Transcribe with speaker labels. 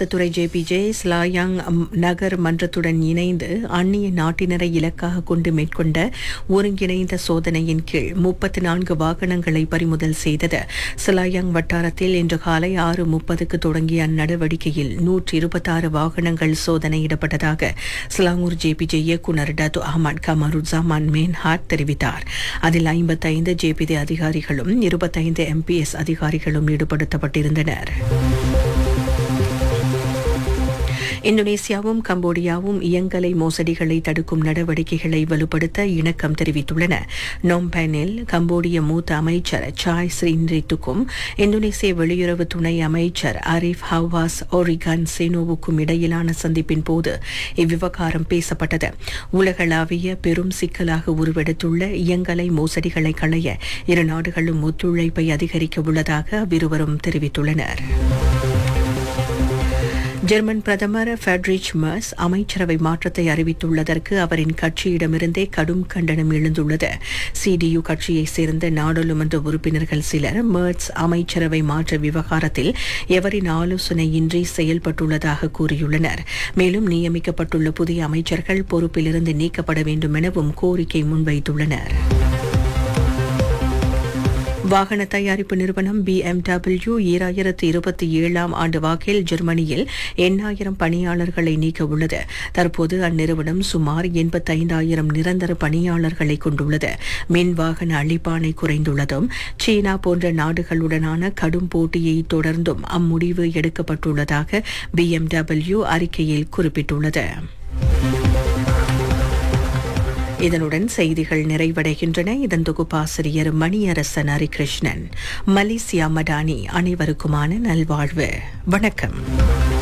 Speaker 1: போக்குவரத்து துறை ஜேபிஜே ஸ்லாயாங் ம், நகர் மன்றத்துடன் இணைந்து அந்நிய நாட்டினரை இலக்காக கொண்டு மேற்கொண்ட ஒருங்கிணைந்த சோதனையின் கீழ் முப்பத்தி நான்கு வாகனங்களை பறிமுதல் செய்தது ஸ்லாயாங் வட்டாரத்தில் இன்று காலை ஆறு முப்பதுக்கு தொடங்கிய அந்நடவடிக்கையில் நூற்றி இருபத்தாறு வாகனங்கள் சோதனையிடப்பட்டதாக ஸ்லாங்கூர் ஜேபிஜே இயக்குநர் டத்து அஹமத் கமருஜாமான் மேன்ஹாட் தெரிவித்தார் அதில் ஐம்பத்தைந்து ஜேபிதே அதிகாரிகளும் இருபத்தைந்து எம்பிஎஸ் அதிகாரிகளும் ஈடுபடுத்தப்பட்டிருந்தனர் இந்தோனேசியாவும் கம்போடியாவும் இயங்கலை மோசடிகளை தடுக்கும் நடவடிக்கைகளை வலுப்படுத்த இணக்கம் தெரிவித்துள்ளன நோம்பெனில் கம்போடிய மூத்த அமைச்சர் சாய் ஸ்ரீன்ரித்துக்கும் இந்தோனேசிய வெளியுறவு துணை அமைச்சர் அரிஃப் ஹவாஸ் ஒரிகான் சேனோவுக்கும் இடையிலான சந்திப்பின் போது இவ்விவகாரம் பேசப்பட்டது உலகளாவிய பெரும் சிக்கலாக உருவெடுத்துள்ள இயங்கலை மோசடிகளை களைய இரு நாடுகளும் ஒத்துழைப்பை அதிகரிக்க உள்ளதாக அவ்விருவரும் தெரிவித்துள்ளனர் ஜெர்மன் பிரதமர் ஃபெட்ரிச் மர்ஸ் அமைச்சரவை மாற்றத்தை அறிவித்துள்ளதற்கு அவரின் கட்சியிடமிருந்தே கடும் கண்டனம் எழுந்துள்ளது சிடியு கட்சியைச் சேர்ந்த நாடாளுமன்ற உறுப்பினர்கள் சிலர் மர்ஸ் அமைச்சரவை மாற்ற விவகாரத்தில் எவரின் ஆலோசனையின்றி செயல்பட்டுள்ளதாக கூறியுள்ளனர் மேலும் நியமிக்கப்பட்டுள்ள புதிய அமைச்சர்கள் பொறுப்பிலிருந்து நீக்கப்பட வேண்டும் எனவும் கோரிக்கை முன்வைத்துள்ளனர் வாகன தயாரிப்பு நிறுவனம் பிஎம்டபிள்யூ ஈராயிரத்து இருபத்தி ஏழாம் ஆண்டு வாக்கில் ஜெர்மனியில் எண்ணாயிரம் பணியாளர்களை நீக்க உள்ளது தற்போது அந்நிறுவனம் சுமார் எண்பத்தைந்தாயிரம் நிரந்தர பணியாளர்களை கொண்டுள்ளது மின் வாகன அழிப்பானை குறைந்துள்ளதும் சீனா போன்ற நாடுகளுடனான கடும் போட்டியை தொடர்ந்தும் அம்முடிவு எடுக்கப்பட்டுள்ளதாக பிஎம்டபிள்யூ அறிக்கையில் குறிப்பிட்டுள்ளது இதனுடன் செய்திகள் நிறைவடைகின்றன இதன் தொகுப்பாசிரியர் மணியரசன் ஹரிகிருஷ்ணன் மலேசியா மடானி அனைவருக்குமான நல்வாழ்வு வணக்கம்